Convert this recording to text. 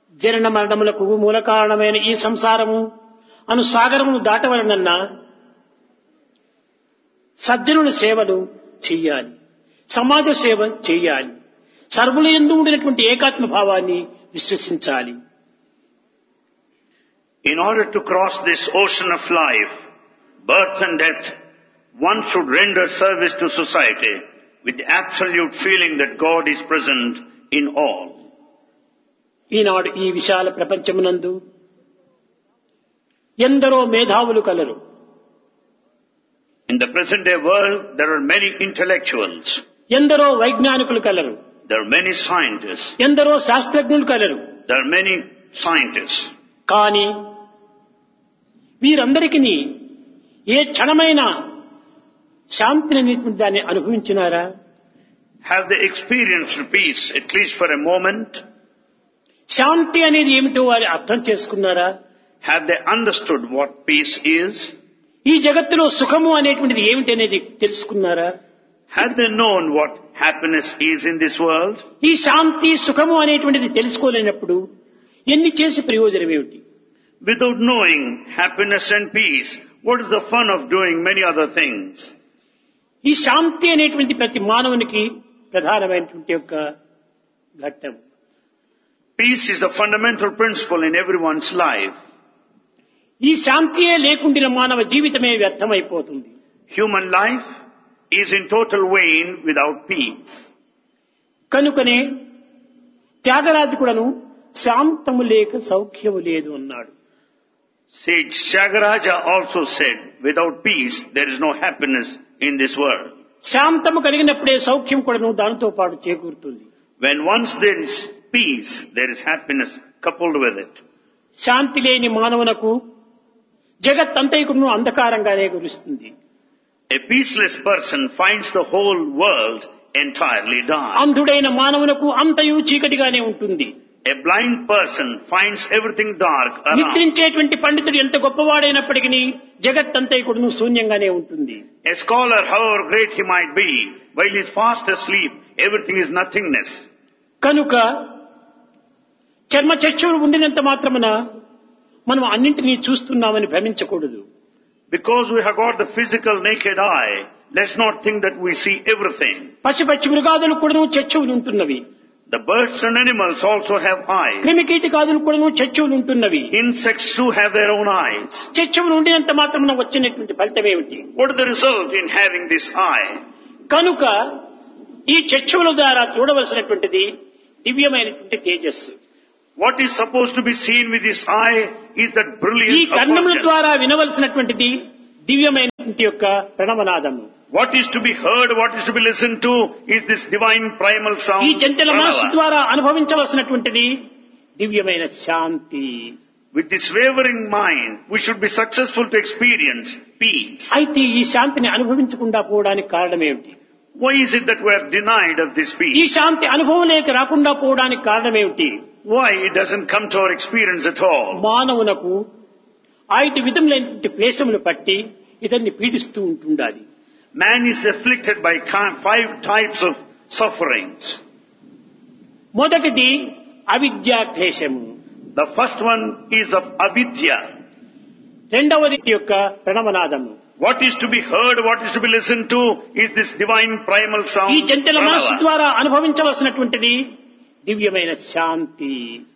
జనన మరణములకు మూల కారణమైన ఈ సంసారము అను సాగరమును దాటవలనన్నా సజ్జనుల సేవలు చెయ్యాలి సమాజ సేవ చెయ్యాలి సర్వుల ఎందు ఉండినటువంటి ఏకాత్మ భావాన్ని విశ్వసించాలి In order to cross this ocean of life, birth and death, one should render service to society with the absolute feeling that God is present in all. ఈనాడు ఈ విశాల ప్రపంచమునందు ఎందరో మేధావులు కలరు In the present day world, there are many intellectuals, ఎందరో వైజ్ఞానికులు కలరు there are many scientists, ఎందరో శాస్త్రజ్ఞులు కలరు there are many scientists. కానీ వీరందరికీ ఏ క్షణమైన శాంతిని అనేటువంటి దాన్ని అనుభవించినారా Have they experienced peace, at least for a moment? శాంతి అనేది ఏమిటో వారు అర్థం చేసుకున్నారా Have they understood what peace is? ఈ జగత్తులో సుఖము అనేటువంటిది ఏమిటి అనేది తెలుసుకున్నారా Have they known what happiness is in this world? ఈ శాంతి సుఖము అనేటువంటిది తెలుసుకోలేనప్పుడు ఎన్ని చేసి ప్రయోజనం ఏమిటి Without knowing happiness and peace, what is the fun of doing many other things? ఈ శాంతి అనేటువంటి ప్రతి మానవునికి ప్రధానమైనటువంటి యొక్క ఘట్టం Peace is the fundamental principle in everyone's life. ఈ శాంతియే లేకుండిన మానవ జీవితమే వ్యర్థమైపోతుంది Human life is in total vain without peace. కనుకనే త్యాగరాజు కూడాను శాంతము లేక సౌఖ్యము లేదు అన్నాడు Sage Shagaraja also said, without peace, there is no happiness in this world. శాంతము కలిగినప్పుడే సౌఖ్యం కూడాను దానితో పాటు చేకూరుతుంది When once there is peace, there is happiness coupled with it. శాంతి లేని మానవునకు జగత్ అంతైకును అంధకారంగానే గురుస్తుంది A peaceless person finds the whole world entirely dark. అంధుడైన మానవునకు అంతయు చీకటిగానే ఉంటుంది A blind person finds everything dark around. నిద్రించేటువంటి పండితుడు ఎంత గొప్పవాడైనప్పటికీ జగత్ అంతైకుడును శూన్యంగానే ఉంటుంది A scholar, however great he might be, while he is fast asleep, everything is nothingness. కనుక చర్మ చక్షువులు ఉండినంత మాత్రమున మనం అన్నింటినీ చూస్తున్నామని భ్రమించకూడదు Because we have got the physical naked eye, let's not think that we see everything. పశుపక్షి మృగాదులు కూడాను చచ్చువులు ఉంటున్నవి The birds and animals also have eyes. క్రిమికీటకాదులు కూడాను చచ్చువులు ఉంటున్నవి Insects too have their own eyes. చచ్చువులు ఉండినంత మాత్రమున వచ్చినటువంటి ఫలితం ఏమిటి What is the result in having this eye? కనుక ఈ చచ్చువుల ద్వారా చూడవలసినటువంటిది దివ్యమైనటువంటి తేజస్సు What is supposed to be seen with this eye is that ఈ brilliance of కర్ణముల virgin. ద్వారా వినవలసినటువంటిది దివ్యమైనటువంటి యొక్క ప్రణవనాదము What is to be heard, what is to be listened to is this divine primal sound. ఈ చంచల మనస్సు Pranava. ద్వారా అనుభవించవలసినటువంటిది దివ్యమైన శాంతి With this wavering mind, we should be successful to experience peace. అయితే ఈ శాంతిని అనుభవించకుండా పోవడానికి కారణం ఏమిటి Why is it that we are denied of this ఈ peace? శాంతి అనుభవం లేక రాకుండా పోవడానికి కారణం ఏమిటి Why it doesn't come to our experience at all? మానవునకు ఐదు విధములైనటువంటి క్లేశములు పట్టి ఇతన్ని పీడిస్తూ ఉంటుండాలి Man is afflicted by ki- five types of sufferings. మొదటిది అవిద్యా క్లేశము The first one is of avidya. రెండవది యొక్క ప్రణవనాదము What is to be heard, what is to be listened to is this divine primal sound. ఈ చంచల మనస్సు Pranava. ద్వారా అనుభవించవలసినటువంటిది దివ్యమైన శాంతి